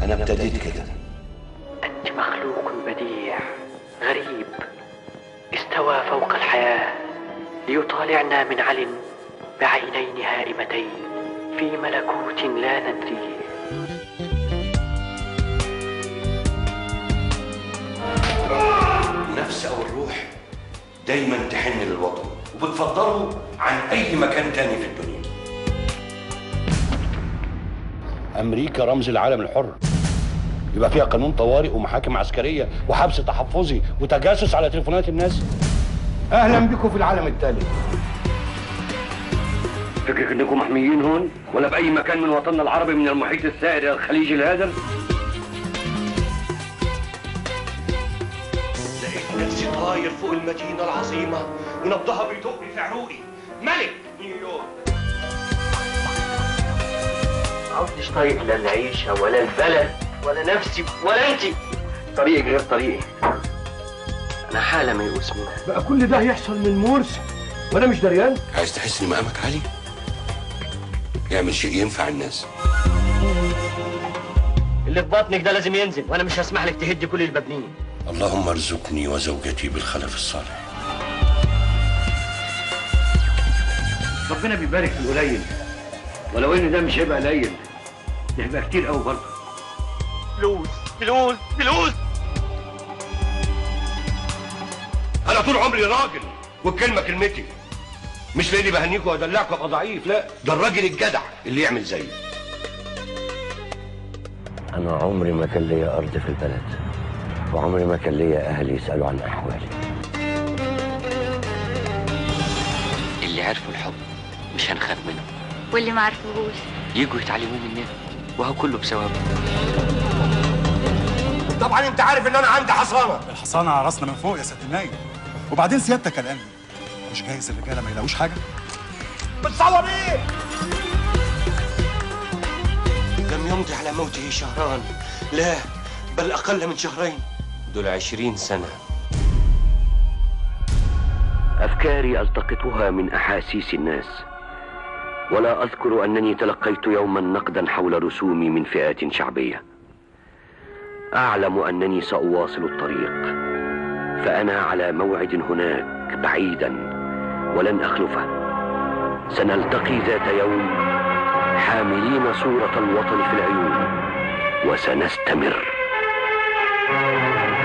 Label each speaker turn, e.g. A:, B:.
A: انا ابتديت كده
B: أنت مخلوق بديع غريب استوى فوق الحياة ليطالعنا من عل بعينين هائمتين في ملكوت لا ندريه
A: النفس او الروح دايما تحن للوطن وبتفضله عن اي مكان تاني في الدنيا امريكا رمز العالم الحر يبقى فيها قانون طوارئ ومحاكم عسكريه وحبس تحفظي وتجاسس على تليفونات الناس اهلا بكم في العالم الثالث
C: فكرك انكم محميين هون ولا باي مكان من وطننا العربي من المحيط السائر الى الخليج الهادر
A: لقيت نفسي طاير فوق المدينه العظيمه ونبضها بيدق في عروقي ملك نيويورك
B: عودش طايق لا العيشة ولا البلد ولا نفسي ولا انت طريقك غير طريقي أنا حالة ميؤوس منها
A: بقى كل ده هيحصل من مرسي وانا مش دريان عايز تحس ان مقامك عالي اعمل شيء ينفع الناس
B: اللي في بطنك ده لازم ينزل وأنا مش هسمح لك تهدي كل المبنيين
A: اللهم ارزقني وزوجتي بالخلف الصالح
C: ربنا بيبارك في القليل ولو ان ده مش هيبقى قليل ده هيبقى كتير قوي برضه
B: فلوس فلوس فلوس
A: انا طول عمري راجل والكلمه كلمتي مش لاني بهنيكوا وادلعكوا ابقى ضعيف لا ده الراجل الجدع اللي يعمل زيي
C: انا عمري ما كان ليا ارض في البلد وعمري ما كان ليا اهل يسالوا عن احوالي
B: اللي عرفوا الحب مش هنخاف منه
D: واللي ما عرفوهوش
B: يجوا يتعلموا مننا وهو كله بثوابه
A: طبعا انت عارف ان انا عندي حصانه
E: الحصانة على راسنا من فوق يا سيادة النايب وبعدين سيادتك قلقان مش جايز الرجالة ما يلاقوش حاجة
A: بتصور ايه لم يمضي على موته شهران لا بل اقل من شهرين دول عشرين سنه
C: افكاري التقطها من احاسيس الناس ولا اذكر انني تلقيت يوما نقدا حول رسومي من فئات شعبيه اعلم انني ساواصل الطريق فانا على موعد هناك بعيدا ولن اخلفه سنلتقي ذات يوم حاملين صوره الوطن في العيون وسنستمر